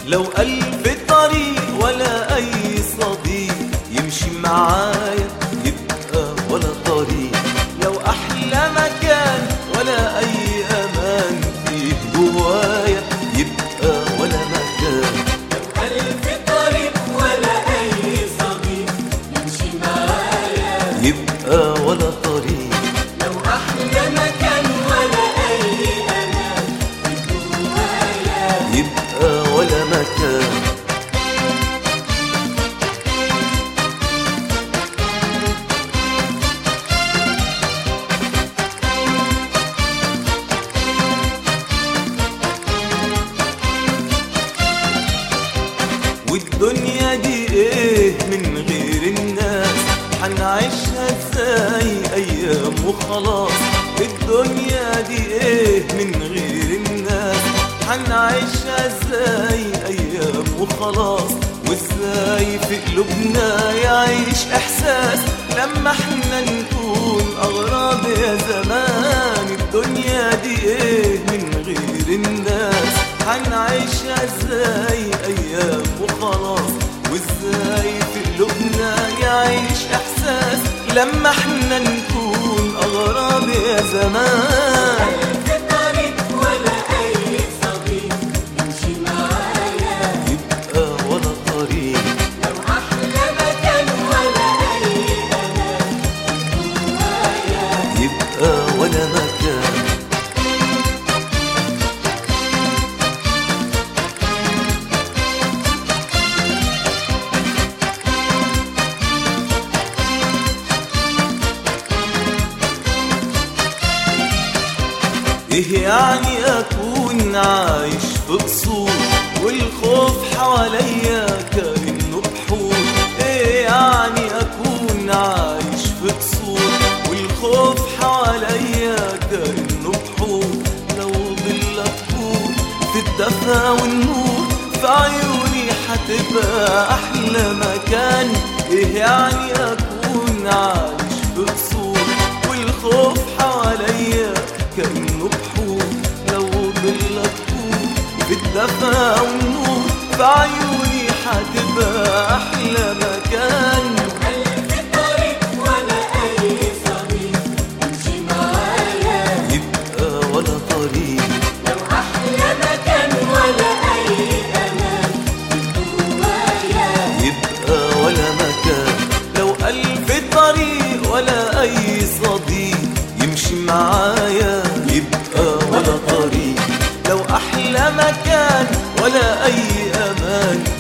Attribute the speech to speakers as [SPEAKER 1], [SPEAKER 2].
[SPEAKER 1] لو ألف طريق ولا أي صديق يمشي معايا يبقى ولا طريق لو أحلى مكان ولا أي أمان فيه جوايا يبقى ولا مكان
[SPEAKER 2] ألف طريق ولا أي صديق يمشي معايا
[SPEAKER 1] يبقى ولا طريق
[SPEAKER 2] لو أحلى مكان ولا أي أمان جوايا
[SPEAKER 1] يبقى ولا مكان والدنيا دي ايه من غير الناس هنعيشها ازاي ايام وخلاص الدنيا دي ايه من غير الناس هنعيشها ازاي ايام وخلاص وازاي في قلوبنا يعيش احساس لما احنا نكون اغراب يا زمان الدنيا دي ايه من غير الناس هنعيشها ازاي ايام وخلاص وازاي في قلوبنا يعيش احساس لما احنا نكون اغراب يا زمان
[SPEAKER 2] ألف طريق ولا أي صديق يمشي معايا
[SPEAKER 1] يبقى ولا طريق
[SPEAKER 2] لو أحلى مكان ولا أي أمان جوايا
[SPEAKER 1] يبقى ولا مكان ايه يعني اكون عايش في قصور والخوف حواليا كانه بحور ايه يعني اكون عايش في قصور والخوف حواليا كانه بحور لو ضل اكون في الدفا والنور في عيوني حتبقى احلى مكان ايه يعني اكون عايش في قصور والخوف حواليا كأنه بحور لو ضلك طول بالدفا والنور في عيوني حتبقى أحلى مكان
[SPEAKER 2] ألف طريق ولا أي صديق يمشي معايا
[SPEAKER 1] يبقى ولا طريق
[SPEAKER 2] لو أحلى مكان ولا أي أمان جوايا
[SPEAKER 1] يبقى ولا مكان لو ألف طريق ولا أي صديق يمشي معايا يبقى ولا طريق لو أحلى مكان ولا أي أمان